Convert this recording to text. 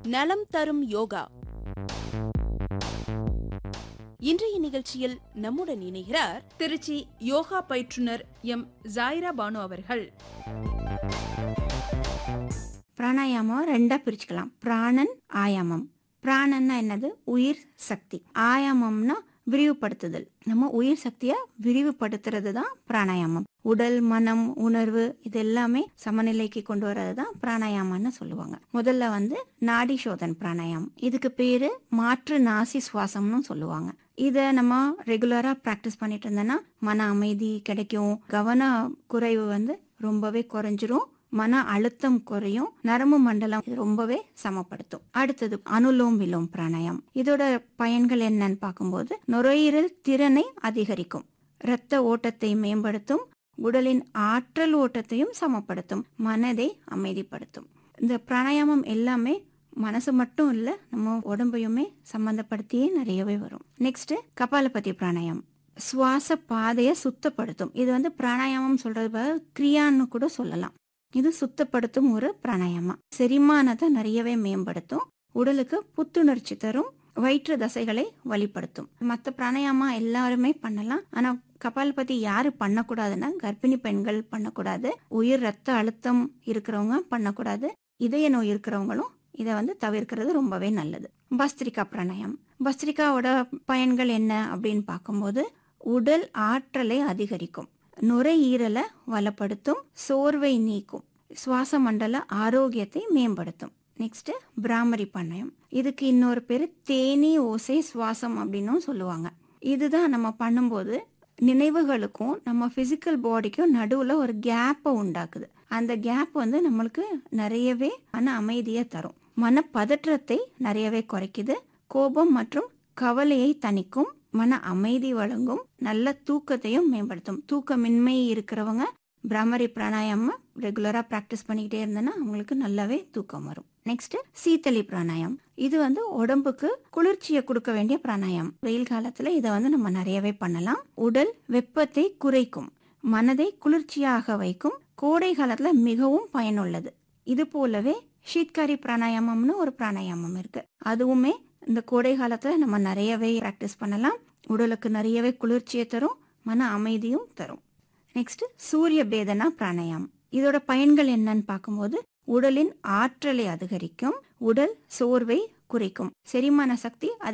நலம் தரும் யோகா இன்றைய நிகழ்ச்சியில் நம்முடன் இணைகிறார் திருச்சி யோகா பயிற்றுனர் எம் ஜாயிரா பானு அவர்கள் பிராணாயாமம் ரெண்டா பிரிச்சுக்கலாம் பிராணன் ஆயாமம் பிராணன்னா என்னது உயிர் சக்தி ஆயாமம்னா விரிவுபடுத்துதல் நம்ம உயிர் சக்தியை விரிவுபடுத்துறது தான் பிராணாயாமம் உடல் மனம் உணர்வு இது எல்லாமே சமநிலைக்கு கொண்டு வர்றது தான் பிராணாயாமம்னு சொல்லுவாங்க முதல்ல வந்து நாடி சோதன் பிராணாயாமம் இதுக்கு பேரு மாற்று நாசி சுவாசம்னு சொல்லுவாங்க இத நம்ம ரெகுலரா பிராக்டிஸ் பண்ணிட்டு இருந்தோம்னா மன அமைதி கிடைக்கும் கவன குறைவு வந்து ரொம்பவே குறைஞ்சிரும் மன அழுத்தம் குறையும் நரம்பு மண்டலம் இது ரொம்பவே சமப்படுத்தும் அடுத்தது அனுலோம் விலோம் பிராணாயம் இதோட பயன்கள் என்னன்னு பார்க்கும்போது நுரையீரல் திறனை அதிகரிக்கும் இரத்த ஓட்டத்தை மேம்படுத்தும் உடலின் ஆற்றல் ஓட்டத்தையும் சமப்படுத்தும் மனதை அமைதிப்படுத்தும் இந்த பிராணாயாமம் எல்லாமே மனசு மட்டும் இல்ல நம்ம உடம்பையுமே சம்பந்தப்படுத்தியே நிறையவே வரும் நெக்ஸ்ட் கபாலபதி பிராணாயம் சுவாச பாதையை சுத்தப்படுத்தும் இது வந்து பிராணாயாமம் சொல்றது பதிலா கிரியான்னு கூட சொல்லலாம் இது சுத்தப்படுத்தும் ஒரு பிராணாயாமம் செரிமானத்தை நிறையவே மேம்படுத்தும் உடலுக்கு புத்துணர்ச்சி தரும் வயிற்று தசைகளை வழிப்படுத்தும் மற்ற பிராணாயாமா எல்லாருமே பண்ணலாம் ஆனா கபாலபதி யாரு பண்ணக்கூடாதுன்னா கர்ப்பிணி பெண்கள் பண்ணக்கூடாது உயிர் ரத்த அழுத்தம் இருக்கிறவங்க பண்ணக்கூடாது இதய நோய் இருக்கிறவங்களும் இதை வந்து தவிர்க்கிறது ரொம்பவே நல்லது பஸ்திரிகா பிராணாயம் பஸ்திரிகாவோட பயன்கள் என்ன அப்படின்னு பார்க்கும்போது உடல் ஆற்றலை அதிகரிக்கும் நுரையீரலை வளப்படுத்தும் சோர்வை நீக்கும் சுவாச மண்டல ஆரோக்கியத்தை மேம்படுத்தும் நெக்ஸ்ட் பிராமரி பண்ணயம் இதுக்கு இன்னொரு பேரு தேனி ஓசை சுவாசம் அப்படின்னும் சொல்லுவாங்க இதுதான் நம்ம பண்ணும்போது நினைவுகளுக்கும் நம்ம பிசிக்கல் பாடிக்கும் நடுவுல ஒரு கேப்பை உண்டாக்குது அந்த கேப் வந்து நம்மளுக்கு நிறையவே மன அமைதியை தரும் மன பதற்றத்தை நிறையவே குறைக்குது கோபம் மற்றும் கவலையை தணிக்கும் மன அமைதி வழங்கும் நல்ல தூக்கத்தையும் மேம்படுத்தும் தூக்கமின்மை இருக்கிறவங்க பிராமரி பிராணாயாமம் ரெகுலரா பிராக்டிஸ் பண்ணிக்கிட்டே இருந்தேன்னா அவங்களுக்கு நல்லாவே தூக்கம் வரும் நெக்ஸ்ட் சீத்தளி பிராணாயம் இது வந்து உடம்புக்கு குளிர்ச்சியை கொடுக்க வேண்டிய பிராணாயம் வெயில் காலத்துல இதை வந்து நம்ம நிறையவே பண்ணலாம் உடல் வெப்பத்தை குறைக்கும் மனதை குளிர்ச்சியாக வைக்கும் கோடை காலத்துல மிகவும் பயனுள்ளது இது போலவே ஷீத்காரி பிராணாயாமம்னு ஒரு பிராணாயாமம் இருக்கு அதுவுமே இந்த கோடை காலத்துல நம்ம நிறையவே பிராக்டிஸ் பண்ணலாம் உடலுக்கு நிறையவே குளிர்ச்சியை தரும் மன அமைதியும் தரும் நெக்ஸ்ட் சூரிய பேதனா பிராணாயாமம் இதோட பயன்கள் என்னன்னு பார்க்கும்போது உடலின் ஆற்றலை அதிகரிக்கும் உடல் சோர்வை குறைக்கும் செரிமான சக்தி